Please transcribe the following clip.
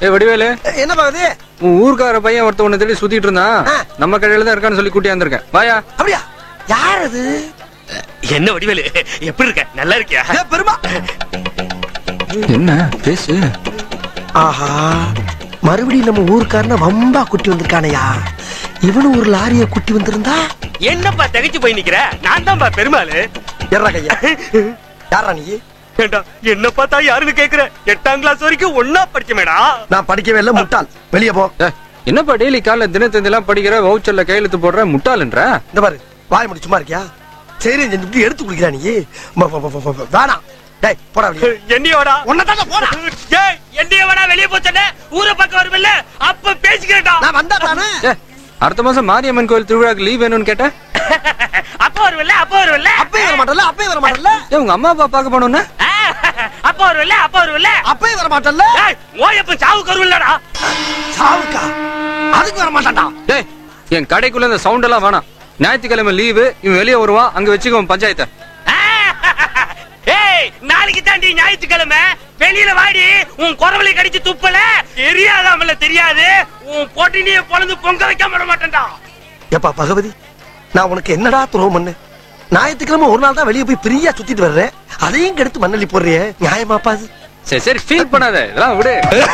ஏ வடிவேலு என்ன பாக்குது உன் ஊர்க்கார பையன் ஒருத்த உன்னை தேடி சுத்திட்டு இருந்தான் ஆ. நம்ம கடையில தான் இருக்கான்னு சொல்லி கூட்டி வந்திருக்கேன் வாயா அப்படியா யார் அது என்ன வடிவேலு எப்படி இருக்க நல்லா இருக்கியா ஏ, பெருமா என்ன பேசு ஆஹா மறுபடியும் நம்ம ஊருக்காரன வம்பா குட்டி வந்திருக்கானயா இவனும் ஒரு லாரிய குட்டி வந்திருந்தா என்னப்பா தகைச்சு போய் நிக்கிற நான் தான்ப்பா பெருமாளு எர்றா கையா யாரா நீ ஏண்டா என்ன பார்த்தா யாருன்னு கேக்குற எட்டாம் கிளாஸ் வரைக்கும் ஒன்னா படிச்சமேடா நான் படிக்கவே இல்ல முட்டாள் வெளியே போ ஏ, என்னப்பா டெய்லி காலைல தினத்தந்திலாம் படிக்கிற வவுச்சர்ல கையெழுத்து போடுற முட்டாளுன்ற இந்த பாரு வாய் முடி சும்மா இருக்கியா சரி செஞ்சு எடுத்து குடிக்கிறா நீ ம, ம, ம, ம, ம, வேணாம் டேய் போடா வெளியே என்னையோடா உன்னை போடா ஏய் என்னைய வேணா வெளிய போச்சனே ஊரை பக்கம் வருமில்ல அப்ப பேசிக்கிறேன்டா நான் வந்தா தானே ஏ, அடுத்த மாசம் மாரியம்மன் கோயில் திருவிழாக்கு லீவ் வேணும்னு கேட்டேன் அப்ப வருமில்ல அப்ப வருமில்ல அப்பயே வர மாட்டல அப்பயே வர மாட்டல ஏ உங்க அம்மா அப்பா பார்க்க போனோம்னா அப்ப வருமில்ல அப்ப வருமில்ல அப்பயே வர மாட்டல ஏய் ஓயப்ப சாவு கருவில்லடா சாவுக்கா அதுக்கு வர மாட்டான்டா டேய் என் கடைக்குள்ள இந்த சவுண்ட் எல்லாம் வேணாம் ஞாயிற்றுக்கிழமை லீவு இவன் வெளியே வருவான் அங்க வச்சுக்கோ பஞ்சாயத்தை ஏய் நாளைக்கு தாண்டி ஞாயிற்றுக்கிழமை வெளியில வாடி உன் குறவலை கடிச்சு துப்பல தெரியாதாமல தெரியாது உன் பொட்டினிய பொழந்து பொங்க வைக்காம விட மாட்டேன்டா ஏப்பா பகவதி நான் உனக்கு என்னடா துரோகம் பண்ணு ஞாயிற்றுக்கிழமை ஒரு நாள் தான் வெளியே போய் ஃப்ரீயா சுத்திட்டு வர்றேன் அதையும் கெடுத்து மண்ணள்ளி போடுறியே நியாயமாப்பா அது சரி சரி ஃபீல் பண்ணாத இதெல்லாம் விடு